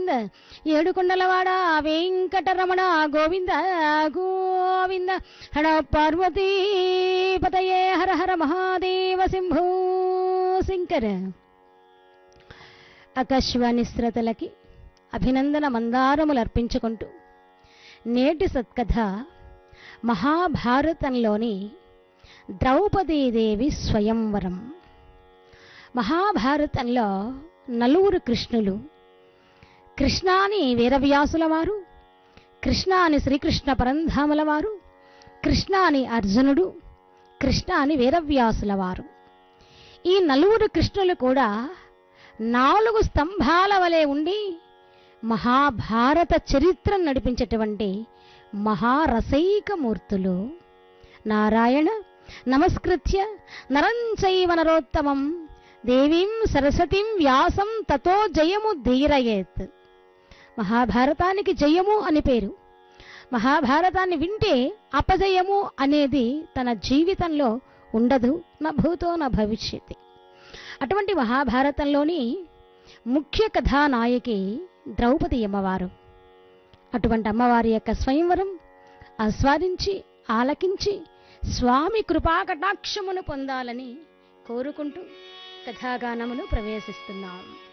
గోవింద ఏడుకొండలవాడ వెంకటరమణ గోవింద గోవింద హర పార్వతీ పతయే హర హర మహాదేవ శంభో శంకర ఆకాశవాణి శ్రోతలకి అభినందన మందారములు అర్పించుకుంటూ నేటి సత్కథ మహాభారతంలోని ద్రౌపదీదేవి స్వయంవరం మహాభారతంలో నలుగురు కృష్ణులు కృష్ణాని వీరవ్యాసుల వారు కృష్ణాని శ్రీకృష్ణ పరంధాముల వారు కృష్ణాని అర్జునుడు కృష్ణాని వీరవ్యాసుల వారు ఈ నలుగురు కృష్ణులు కూడా నాలుగు స్తంభాల వలె ఉండి మహాభారత చరిత్రను నడిపించేటువంటి మహారసైక మూర్తులు నారాయణ నమస్కృత్య నరం చైవ నరోత్తమం దేవీం సరస్వతిం వ్యాసం తతో జయము ధీరయేత్ మహాభారతానికి జయము అని పేరు మహాభారతాన్ని వింటే అపజయము అనేది తన జీవితంలో ఉండదు నా భూతో నా భవిష్యత్ అటువంటి మహాభారతంలోని ముఖ్య కథానాయకి ద్రౌపది అమ్మవారు అటువంటి అమ్మవారి యొక్క స్వయంవరం ఆస్వాదించి ఆలకించి స్వామి కృపాకటాక్షమును పొందాలని కోరుకుంటూ కథాగానమును ప్రవేశిస్తున్నాం